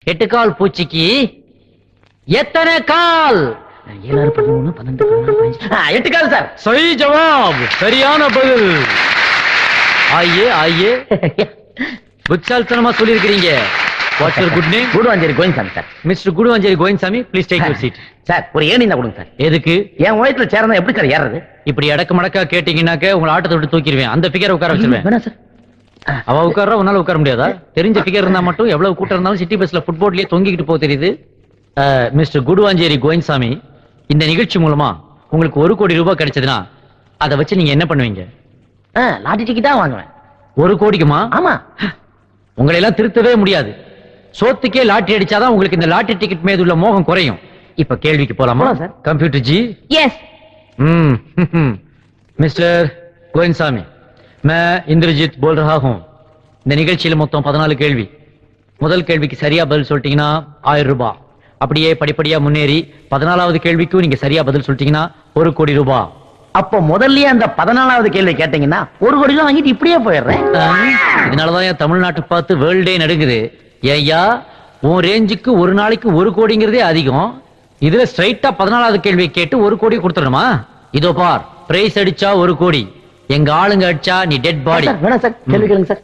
எட்டு கால் பூச்சிக்கு எத்தனை கால் ஏழாறு பதிமூணு பன்னெண்டு பதினாலு பதினஞ்சு ஆ, எட்டு கால் சார் சரி ஜவாப் சரியான பதில் ஆயே ஆயே புத்தால்தனமா சொல்லியிருக்கிறீங்க what's your good name Guduvanchery Govindasamy sir mister Guduvanchery Govindasamy please take your seat sir ஒரு ஏணி தான் கொடுங்க சார் எதுக்கு என் உயரத்துல சேர்ந்தா எப்படி சார் ஏறது இப்படி அடக்க மடக்கா கேட்டீங்கன்னாக்க உங்களை ஆட்டத்தை விட்டு தூக்கிடுவேன் அந்த ஃபிகரை உட்கார வச்சிருவேன் வேணாம் சார் அவ உட்கார்றா உன்னால உட்கார முடியாதா தெரிஞ்ச ஃபிகர் இருந்தா மட்டும் எவ்வளவு கூட்டம் இருந்தாலும் சிட்டி பஸ்ல ஃபுட்போர்ட்லயே தொங்கிக்கிட்டு போக தெரியுது மிஸ்டர் குடுவாஞ்சேரி கோயின்சாமி இந்த நிகழ்ச்சி மூலமா உங்களுக்கு ஒரு கோடி ரூபாய் கிடைச்சதுன்னா அதை வச்சு நீங்க என்ன பண்ணுவீங்க ஆ, லாட்டரி டிக்கெட்டா வாங்குவேன் ஒரு கோடிக்குமா ஆமா உங்களை எல்லாம் திருத்தவே முடியாது சோத்துக்கே லாட்டரி அடிச்சாதான் உங்களுக்கு இந்த லாட்டரி டிக்கெட் மீது உள்ள மோகம் குறையும் இப்ப கேள்விக்கு போலாமா போலாம் sir. Computer G S hmm mister Govindasamy मैं இந்திரஜித் போல் ரஹா हूं இந்த நிகழ்ச்சியில மொத்தம் பதினாலு கேள்வி முதல் கேள்விக்கு சரியா பதில் சொல்லிட்டீங்கன்னா ஆயிரம் ரூபாய் அப்படியே படிப்படியா முன்னேறி பதினாலாவது கேள்விக்கும் நீங்க சரியா பதில் சொல்லிட்டீங்கன்னா ஒரு கோடி ரூபாய் அப்போ முதல்லயே அந்த பதினாலாவது கேள்வி கேட்டீங்கன்னா ஒரு கோடி ரூபாய் வாங்கிட்டு இப்படியே போயிடுறேன் இதனாலதான் என் தமிழ்நாட்டை பார்த்து வேர்ல்டே நடுங்குது ஏய்யா உன் ரேஞ்சுக்கு ஒரு நாளைக்கு ஒரு கோடிங்கிறதே அதிகம் இதுல ஸ்ட்ரைட்டா பதினாலாவது கேள்வி கேட்டு ஒரு கோடி கொடுத்துடணுமா இதோ பார் பிரைஸ் அடிச்சா ஒரு கோடி எங்க ஆளுங்க அடிச்சா நீ டெட் பாடி சார், வேணாம் சார் கேள்வி கேளுங்க சார்